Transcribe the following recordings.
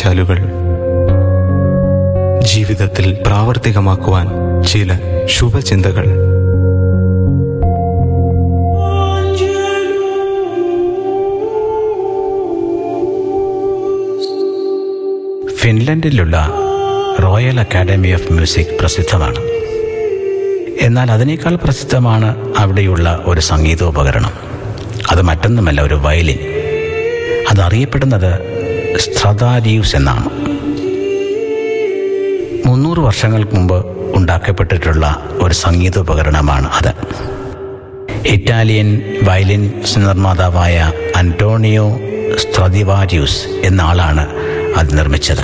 വായ്ച്ചാലുകൾ ജീവിതത്തിൽ പ്രാവർത്തികമാക്കുവാൻ ചില ശുഭചിന്തകൾ ഫിൻലൻഡിലുള്ള റോയൽ അക്കാഡമി ഓഫ് മ്യൂസിക് പ്രസിദ്ധമാണ് എന്നാൽ അതിനേക്കാൾ പ്രസിദ്ധമാണ് അവിടെയുള്ള ഒരു സംഗീതോപകരണം അത് മറ്റൊന്നുമല്ല ഒരു വയലിൻ അതറിയപ്പെടുന്നത് സ്ത്രദാരീവ്സ് എന്നാണ് മുന്നൂറ് വർഷങ്ങൾക്ക് മുമ്പ് ഉണ്ടാക്കപ്പെട്ടിട്ടുള്ള ഒരു സംഗീതോപകരണമാണ് അത് ഇറ്റാലിയൻ വയലിൻ നിർമ്മാതാവായ അന്റോണിയോ സ്ത്രദിവാരിയൂസ് എന്ന ആളാണ് അത് നിർമ്മിച്ചത്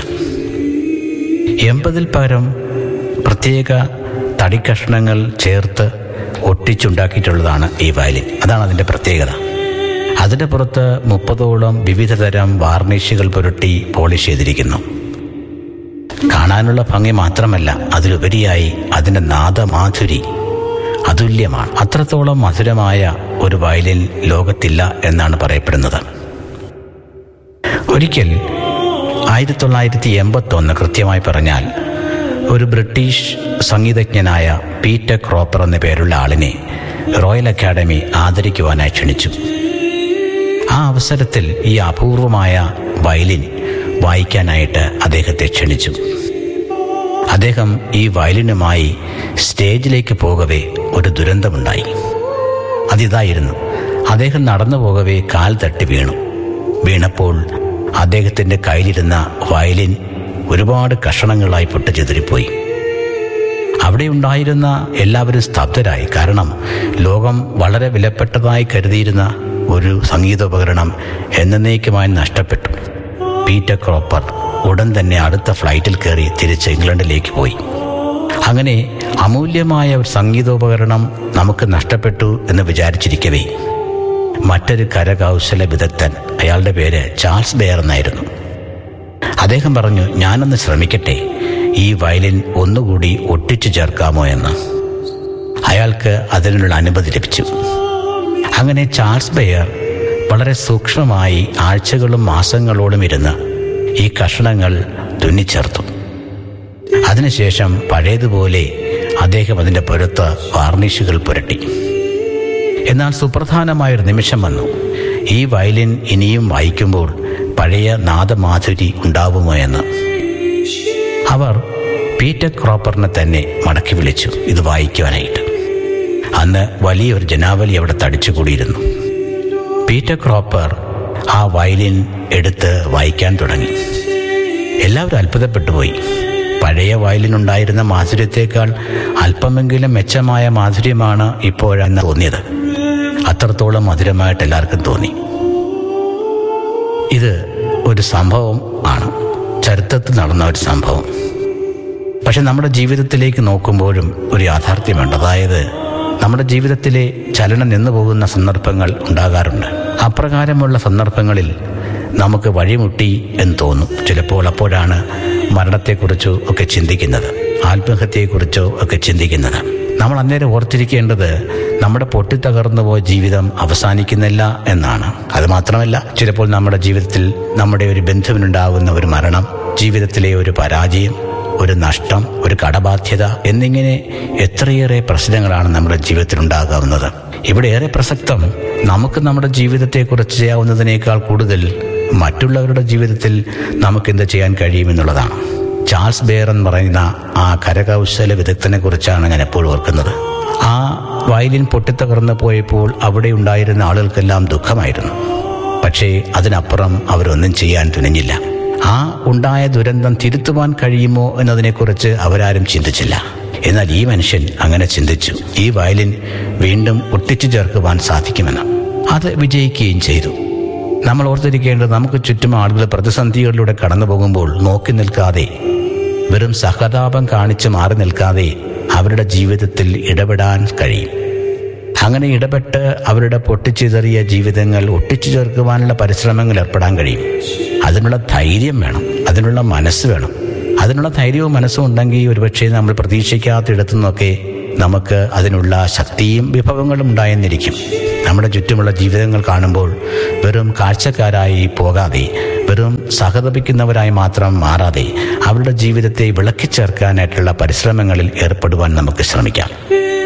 എൺപതിൽ പകരം പ്രത്യേക തടിക്കഷ്ണങ്ങൾ ചേർത്ത് ഒട്ടിച്ചുണ്ടാക്കിയിട്ടുള്ളതാണ് ഈ വയലിൻ അതാണ് അതിൻ്റെ പ്രത്യേകത അതിൻ്റെ പുറത്ത് മുപ്പതോളം വിവിധ തരം വാർണിഷുകൾ പുരട്ടി പോളിഷ് ചെയ്തിരിക്കുന്നു കാണാനുള്ള ഭംഗി മാത്രമല്ല അതിലുപരിയായി അതിൻ്റെ നാദമാധുരി അതുല്യമാണ് അത്രത്തോളം മധുരമായ ഒരു വയലിൻ ലോകത്തില്ല എന്നാണ് പറയപ്പെടുന്നത് ഒരിക്കൽ ആയിരത്തി തൊള്ളായിരത്തി എൺപത്തൊന്ന് കൃത്യമായി പറഞ്ഞാൽ ഒരു ബ്രിട്ടീഷ് സംഗീതജ്ഞനായ പീറ്റർ ക്രോപ്പർ എന്ന പേരുള്ള ആളിനെ റോയൽ അക്കാഡമി ആദരിക്കുവാനായി ക്ഷണിച്ചു ആ അവസരത്തിൽ ഈ അപൂർവമായ വയലിൻ വായിക്കാനായിട്ട് അദ്ദേഹത്തെ ക്ഷണിച്ചു അദ്ദേഹം ഈ വയലിനുമായി സ്റ്റേജിലേക്ക് പോകവേ ഒരു ദുരന്തമുണ്ടായി അതിതായിരുന്നു അദ്ദേഹം നടന്നു പോകവേ കാൽ തട്ടി വീണു വീണപ്പോൾ അദ്ദേഹത്തിൻ്റെ കയ്യിലിരുന്ന വയലിൻ ഒരുപാട് കഷണങ്ങളായി പൊട്ടിച്ചെതിരിപ്പോയി അവിടെ ഉണ്ടായിരുന്ന എല്ലാവരും സ്തബ്ധരായി കാരണം ലോകം വളരെ വിലപ്പെട്ടതായി കരുതിയിരുന്ന ഒരു സംഗീതോപകരണം എന്നേക്കുമായി നഷ്ടപ്പെട്ടു പീറ്റർ ക്രോപ്പർ ഉടൻ തന്നെ അടുത്ത ഫ്ലൈറ്റിൽ കയറി തിരിച്ച് ഇംഗ്ലണ്ടിലേക്ക് പോയി അങ്ങനെ അമൂല്യമായ ഒരു സംഗീതോപകരണം നമുക്ക് നഷ്ടപ്പെട്ടു എന്ന് വിചാരിച്ചിരിക്കവേ മറ്റൊരു കരകൗശല വിദഗ്ധൻ അയാളുടെ പേര് ചാൾസ് ബെയർ എന്നായിരുന്നു അദ്ദേഹം പറഞ്ഞു ഞാനൊന്ന് ശ്രമിക്കട്ടെ ഈ വയലിൻ ഒന്നുകൂടി ഒട്ടിച്ചു ചേർക്കാമോ എന്ന് അയാൾക്ക് അതിനുള്ള അനുമതി ലഭിച്ചു അങ്ങനെ ചാൾസ് ബെയർ വളരെ സൂക്ഷ്മമായി ആഴ്ചകളും മാസങ്ങളോടും ഇരുന്ന് ഈ കഷണങ്ങൾ തുന്നിച്ചേർത്തു അതിനുശേഷം പഴയതുപോലെ അദ്ദേഹം അതിൻ്റെ പുറത്ത് വാർണിഷുകൾ പുരട്ടി എന്നാൽ സുപ്രധാനമായൊരു നിമിഷം വന്നു ഈ വയലിൻ ഇനിയും വായിക്കുമ്പോൾ പഴയ നാദമാധുരി ഉണ്ടാവുമോ എന്ന് അവർ പീറ്റർ ക്രോപ്പറിനെ തന്നെ മടക്കി വിളിച്ചു ഇത് വായിക്കുവാനായിട്ട് അന്ന് വലിയൊരു ജനാവലി അവിടെ തടിച്ചുകൂടിയിരുന്നു പീറ്റർ ക്രോപ്പർ ആ വയലിൻ എടുത്ത് വായിക്കാൻ തുടങ്ങി എല്ലാവരും അത്ഭുതപ്പെട്ടു പോയി പഴയ വയലിനുണ്ടായിരുന്ന മാധുര്യത്തേക്കാൾ അല്പമെങ്കിലും മെച്ചമായ മാധുര്യമാണ് ഇപ്പോഴെന്ന് തോന്നിയത് അത്രത്തോളം മധുരമായിട്ട് എല്ലാവർക്കും തോന്നി ഇത് ഒരു സംഭവം ആണ് ചരിത്രത്തിൽ നടന്ന ഒരു സംഭവം പക്ഷെ നമ്മുടെ ജീവിതത്തിലേക്ക് നോക്കുമ്പോഴും ഒരു യാഥാർത്ഥ്യമുണ്ട് അതായത് നമ്മുടെ ജീവിതത്തിലെ ചലനം നിന്നു പോകുന്ന സന്ദർഭങ്ങൾ ഉണ്ടാകാറുണ്ട് അപ്രകാരമുള്ള സന്ദർഭങ്ങളിൽ നമുക്ക് വഴിമുട്ടി എന്ന് തോന്നും ചിലപ്പോൾ അപ്പോഴാണ് മരണത്തെക്കുറിച്ചോ ഒക്കെ ചിന്തിക്കുന്നത് ആത്മഹത്യയെക്കുറിച്ചോ ഒക്കെ ചിന്തിക്കുന്നത് നമ്മൾ അന്നേരം ഓർത്തിരിക്കേണ്ടത് നമ്മുടെ പൊട്ടിത്തകർന്നു പോയ ജീവിതം അവസാനിക്കുന്നില്ല എന്നാണ് അത് മാത്രമല്ല ചിലപ്പോൾ നമ്മുടെ ജീവിതത്തിൽ നമ്മുടെ ഒരു ബന്ധുവിനുണ്ടാകുന്ന ഒരു മരണം ജീവിതത്തിലെ ഒരു പരാജയം ഒരു നഷ്ടം ഒരു കടബാധ്യത എന്നിങ്ങനെ എത്രയേറെ പ്രശ്നങ്ങളാണ് നമ്മുടെ ജീവിതത്തിൽ ഉണ്ടാകാവുന്നത് ഇവിടെ ഏറെ പ്രസക്തം നമുക്ക് നമ്മുടെ ജീവിതത്തെക്കുറിച്ച് ചെയ്യാവുന്നതിനേക്കാൾ കൂടുതൽ മറ്റുള്ളവരുടെ ജീവിതത്തിൽ നമുക്ക് എന്ത് ചെയ്യാൻ കഴിയുമെന്നുള്ളതാണ് ചാൾസ് ബെയർ എന്ന് പറയുന്ന ആ കരകൗശല വിദഗ്ധനെ കുറിച്ചാണ് ഞാൻ എപ്പോഴും ഓർക്കുന്നത് ആ വയലിൻ പൊട്ടിത്തകർന്നു പോയപ്പോൾ അവിടെ ഉണ്ടായിരുന്ന ആളുകൾക്കെല്ലാം ദുഃഖമായിരുന്നു പക്ഷേ അതിനപ്പുറം അവരൊന്നും ചെയ്യാൻ തുനിഞ്ഞില്ല ആ ഉണ്ടായ ദുരന്തം തിരുത്തുവാൻ കഴിയുമോ എന്നതിനെക്കുറിച്ച് അവരാരും ചിന്തിച്ചില്ല എന്നാൽ ഈ മനുഷ്യൻ അങ്ങനെ ചിന്തിച്ചു ഈ വയലിൻ വീണ്ടും ഒട്ടിച്ചു ചേർക്കുവാൻ സാധിക്കുമെന്ന് അത് വിജയിക്കുകയും ചെയ്തു നമ്മൾ ഓർത്തിരിക്കേണ്ടത് നമുക്ക് ചുറ്റും ആളുകൾ പ്രതിസന്ധികളിലൂടെ കടന്നു പോകുമ്പോൾ നോക്കി നിൽക്കാതെ വെറും സഹതാപം കാണിച്ച് മാറി നിൽക്കാതെ അവരുടെ ജീവിതത്തിൽ ഇടപെടാൻ കഴിയും അങ്ങനെ ഇടപെട്ട് അവരുടെ പൊട്ടിച്ചിതറിയ ജീവിതങ്ങൾ ഒട്ടിച്ചു ചേർക്കുവാനുള്ള പരിശ്രമങ്ങൾ ഏർപ്പെടാൻ കഴിയും അതിനുള്ള ധൈര്യം വേണം അതിനുള്ള മനസ്സ് വേണം അതിനുള്ള ധൈര്യവും മനസ്സും ഉണ്ടെങ്കിൽ ഒരുപക്ഷെ നമ്മൾ പ്രതീക്ഷിക്കാത്തിടത്തു നിന്നൊക്കെ നമുക്ക് അതിനുള്ള ശക്തിയും വിഭവങ്ങളും ഉണ്ടായെന്നിരിക്കും നമ്മുടെ ചുറ്റുമുള്ള ജീവിതങ്ങൾ കാണുമ്പോൾ വെറും കാഴ്ചക്കാരായി പോകാതെ വെറും സഹതപിക്കുന്നവരായി മാത്രം മാറാതെ അവരുടെ ജീവിതത്തെ വിളക്കിച്ചേർക്കാനായിട്ടുള്ള പരിശ്രമങ്ങളിൽ ഏർപ്പെടുവാൻ നമുക്ക് ശ്രമിക്കാം